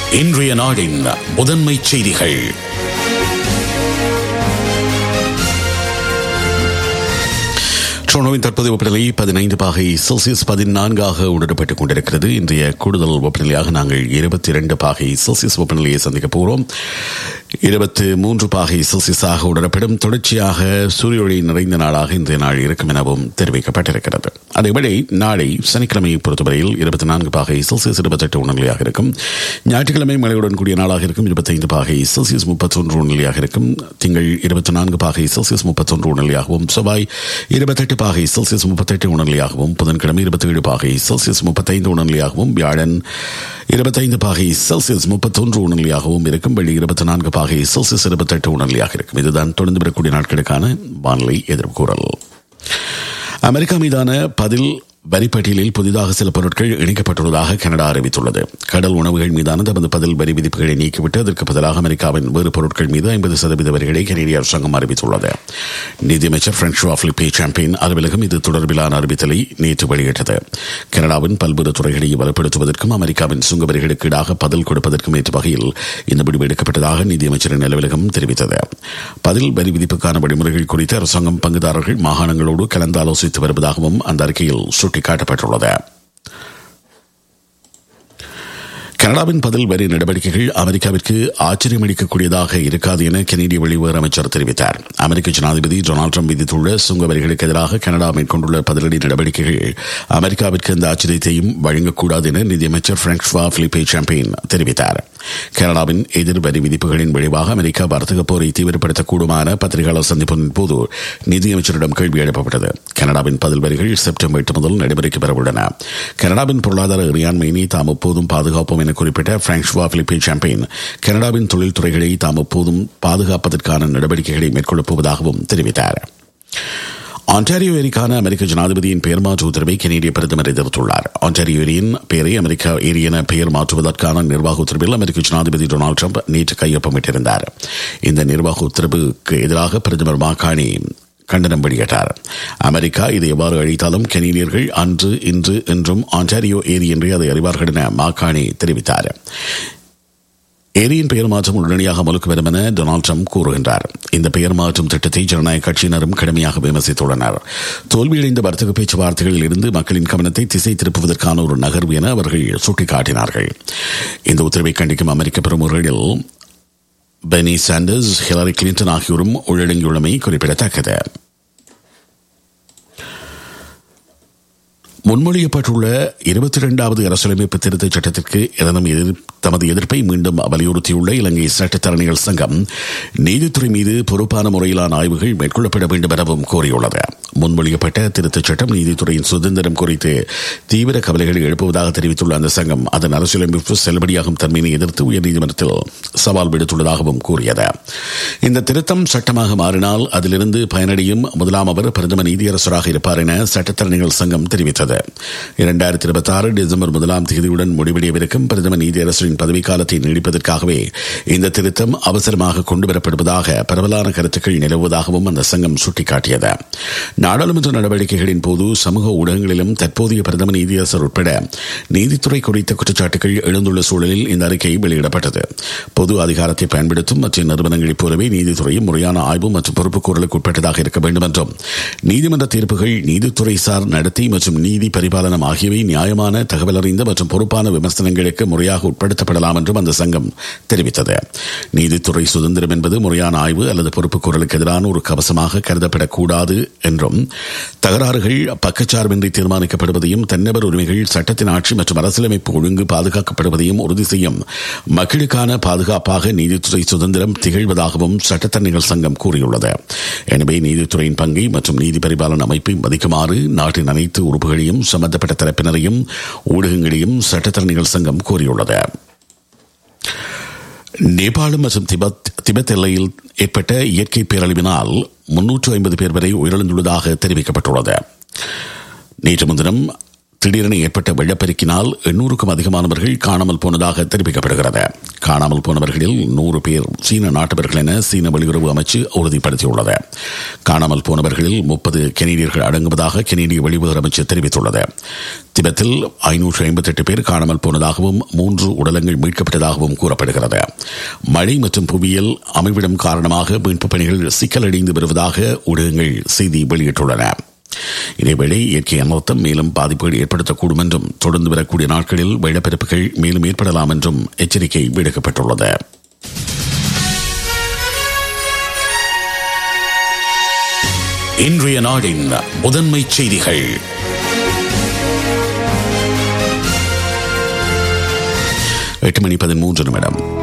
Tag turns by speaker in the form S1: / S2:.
S1: இன்றைய நாடின் முதன்மை செய்திகள் டொரண்டோவின் தற்போதைய வெப்பநிலை பதினைந்து பாகை செல்சியஸ் பதினான்காக உணரப்பட்டுக் கொண்டிருக்கிறது இன்றைய கூடுதல் வெப்பநிலையாக நாங்கள் இருபத்தி இரண்டு பாகை செல்சியஸ் வெப்பநிலையை சந்திக்க போகிறோம் இருபத்தி மூன்று பாகை செல்சியஸாக உணரப்படும் தொடர்ச்சியாக சூரிய ஒளி நிறைந்த நாளாக இன்றைய நாள் இருக்கும் எனவும் தெரிவிக்கப்பட்டிருக்கிறது அதேபடி நாளை சனிக்கிழமையை பொறுத்தவரையில் இருபத்தி நான்கு பாகை செல்சியஸ் இருபத்தெட்டு உணர்நிலையாக இருக்கும் ஞாயிற்றுக்கிழமை மழையுடன் கூடிய நாளாக இருக்கும் இருபத்தைந்து பாகை செல்சியஸ் முப்பத்தொன்று உணர்நிலையாக இருக்கும் திங்கள் இருபத்தி நான்கு பாகை செல்சியஸ் முப்பத்தொன்று உணர்நிலையாகவும் செவ்வாய் இருபத்தெட்டு பாகை செல்சியஸ் முப்பத்தெட்டு உணர்நிலையாகவும் புதன்கிழமை இருபத்தி ஏழு பாகை செல்சியஸ் முப்பத்தைந்து உணர்நிலையாகவும் வியாழன் இருபத்தைந்து பாகை செல்சியஸ் முப்பத்தொன்று உணர்நிலையாகவும் இருக்கும் வெள்ளி இருபத்தி நான்கு பாகை செல்சியஸ் இருபத்தெட்டு உணர்நிலையாக இருக்கும் இதுதான் தொடர்ந்து வரக்கூடிய நாட்களுக்கான வானிலை எதிர்கூறல் அமெரிக்கா மீதான பதில் வரிப்பட்டியலில் புதிதாக சில பொருட்கள் இணைக்கப்பட்டுள்ளதாக கனடா அறிவித்துள்ளது கடல் உணவுகள் மீதான தமது பதில் வரி விதிப்புகளை நீக்கிவிட்டு அதற்கு பதிலாக அமெரிக்காவின் வேறு பொருட்கள் மீது ஐம்பது சதவீத வரிகளை கனேடிய அரசாங்கம் அறிவித்துள்ளது நிதியமைச்சர் பிரெஞ்சு பிலிப்பே சாம்பியன் அலுவலகம் இது தொடர்பிலான அறிவித்தலை நேற்று வெளியிட்டது கனடாவின் பல்வேறு துறைகளை வலுப்படுத்துவதற்கும் அமெரிக்காவின் சுங்க வரிகளுக்கு ஈடாக பதில் கொடுப்பதற்கும் ஏற்ற வகையில் இந்த முடிவு எடுக்கப்பட்டதாக நிதியமைச்சரின் அலுவலகம் தெரிவித்தது பதில் வரி விதிப்புக்கான வழிமுறைகள் குறித்து அரசாங்கம் பங்குதாரர்கள் மாகாணங்களோடு கலந்து ஆலோசித்து வருவதாகவும் அந்த அறிக்கையில் சுட்டிக்காட்டப்பட்டுள்ளது கனடாவின் பதில் வரி நடவடிக்கைகள் அமெரிக்காவிற்கு ஆச்சரியமளிக்கக்கூடியதாக இருக்காது என கனேடிய வெளியுறவு அமைச்சர் தெரிவித்தார் அமெரிக்க ஜனாதிபதி டொனால்டு ட்ரம்ப் விதித்துள்ள சுங்க வரிகளுக்கு எதிராக கனடா மேற்கொண்டுள்ள பதிலடி நடவடிக்கைகள் அமெரிக்காவிற்கு எந்த ஆச்சரியத்தையும் வழங்கக்கூடாது என நிதியமைச்சர் பிராங்க்வா பிலிப்பே சாம்பியன் தெரிவித்தார் கனடாவின் எதிர் வரி விதிப்புகளின் விளைவாக அமெரிக்கா வர்த்தக போரை தீவிரப்படுத்தக்கூடுமான பத்திரிகையாளர் சந்திப்பின் போது நிதியமைச்சரிடம் கேள்வி எழுப்பப்பட்டது கனடாவின் பதில் வரிகள் செப்டம்பர் எட்டு முதல் நடைமுறைக்கு பெறவுள்ளன கனடாவின் பொருளாதார இறையாண்மையினை தாம் எப்போதும் பாதுகாப்போம் என குறிப்பிட்ட பிராங்க்வா பிலிப்பே சாம்பியன் கனடாவின் தொழில்துறைகளை தாம் எப்போதும் பாதுகாப்பதற்கான நடவடிக்கைகளை மேற்கொள்ளப் போவதாகவும் தெரிவித்தார் ஆன்டாரியோ ஏரிக்கான அமெரிக்க ஜனாதிபதியின் பெயர் மாற்று உத்தரவை கனேடிய பிரதமர் எதிர்த்துள்ளார் ஆன்டாரியோ ஏரியின் பெயரை அமெரிக்கா ஏரி என பெயர் மாற்றுவதற்கான நிர்வாக உத்தரவில் அமெரிக்க ஜனாதிபதி டொனால்டு ட்ரம்ப் நேற்று கையொப்பமிட்டிருந்தார் இந்த நிர்வாக உத்தரவுக்கு எதிராக பிரதமர் மாகாணி கண்டனம் வெளியிட்டார் அமெரிக்கா இதை எவ்வாறு அழித்தாலும் கனேடியர்கள் அன்று இன்று என்றும் ஆன்டாரியோ ஏரி என்றே அதை அறிவார்கள் என மாகாணி தெரிவித்தார் ஏரியின் பெயர் மாற்றம் உடனடியாக அமலுக்கு வரும் என டொனால்டு ட்ரம்ப் கூறுகின்றார் இந்த பெயர் மாற்றும் திட்டத்தை ஜனநாயக கட்சியினரும் கடுமையாக விமர்சித்துள்ளனர் தோல்வியடைந்த வர்த்தக பேச்சுவார்த்தைகளில் இருந்து மக்களின் கவனத்தை திசை திருப்புவதற்கான ஒரு நகர்வு என அவர்கள் சுட்டிக்காட்டினார்கள் இந்த உத்தரவை கண்டிக்கும் அமெரிக்க பிரமுகர்களில் பெனி சாண்டர்ஸ் ஹிலரி கிளின்டன் ஆகியோரும் உள்ளடங்கியுள்ளமை குறிப்பிடத்தக்கது முன்மொழியப்பட்டுள்ள இருபத்தி இரண்டாவது அரசியலமைப்பு திருத்தச் சட்டத்திற்கு எதனும் எதிர் தமது எதிர்ப்பை மீண்டும் வலியுறுத்தியுள்ள இலங்கை சட்டத்தரணிகள் சங்கம் நீதித்துறை மீது பொறுப்பான முறையிலான ஆய்வுகள் மேற்கொள்ளப்பட வேண்டும் எனவும் கோரியுள்ளது முன்மொழியப்பட்ட திருத்தச் சட்டம் நீதித்துறையின் சுதந்திரம் குறித்து தீவிர கவலைகளை எழுப்புவதாக தெரிவித்துள்ள அந்த சங்கம் அதன் அரசியலமைப்பு செல்லுபடியாகும் தன்மையை எதிர்த்து உயர்நீதிமன்றத்தில் சவால் விடுத்துள்ளதாகவும் கூறியது இந்த திருத்தம் சட்டமாக மாறினால் அதிலிருந்து பயனடையும் முதலாம் அவர் பிரதம நீதியரசராக இருப்பார் என சட்டத்தரணிகள் சங்கம் தெரிவித்தது இரண்டாயிரத்தி இருபத்தி ஆறு டிசம்பர் முதலாம் தேதியுடன் முடிவடையவிருக்கும் பிரதம நீதியரசரின் பதவிக்காலத்தை நீடிப்பதற்காகவே இந்த திருத்தம் அவசரமாக கொண்டுவரப்படுவதாக பரவலான கருத்துக்கள் நிலவுவதாகவும் அந்த சங்கம் சுட்டிக்காட்டியது நாடாளுமன்ற நடவடிக்கைகளின் போது சமூக ஊடகங்களிலும் தற்போதைய பிரதம நீதியரசர் உட்பட நீதித்துறை குறித்த குற்றச்சாட்டுகள் எழுந்துள்ள சூழலில் இந்த அறிக்கை வெளியிடப்பட்டது பொது அதிகாரத்தை பயன்படுத்தும் மற்ற நிறுவனங்களைப் போலவே நீதித்துறையும் முறையான ஆய்வு மற்றும் பொறுப்புக்கூறலுக்கு உட்பட்டதாக இருக்க வேண்டும் என்றும் நீதிமன்ற தீர்ப்புகள் நீதித்துறை சார் நடத்தை மற்றும் நீதி பரிபாலனம் ஆகியவை நியாயமான தகவலறிந்த மற்றும் பொறுப்பான விமர்சனங்களுக்கு முறையாக உட்படுத்தப்படலாம் என்றும் அந்த சங்கம் தெரிவித்தது நீதித்துறை சுதந்திரம் என்பது முறையான ஆய்வு அல்லது பொறுப்புக்கூறலுக்கு எதிரான ஒரு கவசமாக கருதப்படக்கூடாது என்றும் தகராறுகள் பக்கச்சார்பின்றி தீர்மானிக்கப்படுவதையும் தன்னவர் உரிமைகள் சட்டத்தின் ஆட்சி மற்றும் அரசியலமைப்பு ஒழுங்கு பாதுகாக்கப்படுவதையும் உறுதி செய்யும் மக்களுக்கான பாதுகாப்பாக நீதித்துறை சுதந்திரம் திகழ்வதாகவும் சட்டத்தரணிகள் சங்கம் கூறியுள்ளது எனவே நீதித்துறையின் பங்கை மற்றும் நீதி பரிபாலன அமைப்பை மதிக்குமாறு நாட்டின் அனைத்து உறுப்புகளையும் சம்பந்தப்பட்ட தரப்பினரையும் ஊடகங்களையும் சட்டத்தரணிகள் சங்கம் கூறியுள்ளது நேபாளம் மற்றும் திபெத் திபெத் எல்லையில் ஏற்பட்ட இயற்கை பேரழிவினால் முன்னூற்று ஐம்பது பேர் வரை உயிரிழந்துள்ளதாக தெரிவிக்கப்பட்டுள்ளது நேற்று முன்தினம் திடீரென ஏற்பட்ட வெள்ளப்பெருக்கினால் எண்ணூறுக்கும் அதிகமானவர்கள் காணாமல் போனதாக தெரிவிக்கப்படுகிறது காணாமல் போனவர்களில் நூறு பேர் சீன நாட்டவர்கள் என சீன வெளியுறவு அமைச்சு உறுதிப்படுத்தியுள்ளது காணாமல் போனவர்களில் முப்பது கெனடியர்கள் அடங்குவதாக கெனடிய வெளியுறவு அமைச்சு தெரிவித்துள்ளது திபெத்தில் ஐநூற்று ஐம்பத்தி எட்டு பேர் காணாமல் போனதாகவும் மூன்று உடலங்கள் மீட்கப்பட்டதாகவும் கூறப்படுகிறது மழை மற்றும் புவியியல் அமைவிடம் காரணமாக மீட்புப் பணிகள் சிக்கலடைந்து வருவதாக ஊடகங்கள் செய்தி வெளியிட்டுள்ளன இதேவேளை இயற்கை அனர்த்தம் மேலும் பாதிப்புகள் ஏற்படுத்தக்கூடும் என்றும் தொடர்ந்து வரக்கூடிய நாட்களில் வெள்ளப்பெருப்புகள் மேலும் ஏற்படலாம் என்றும் எச்சரிக்கை விடுக்கப்பட்டுள்ளது இன்றைய நாடின் முதன்மை செய்திகள் எட்டு மணி பதிமூன்று நிமிடம்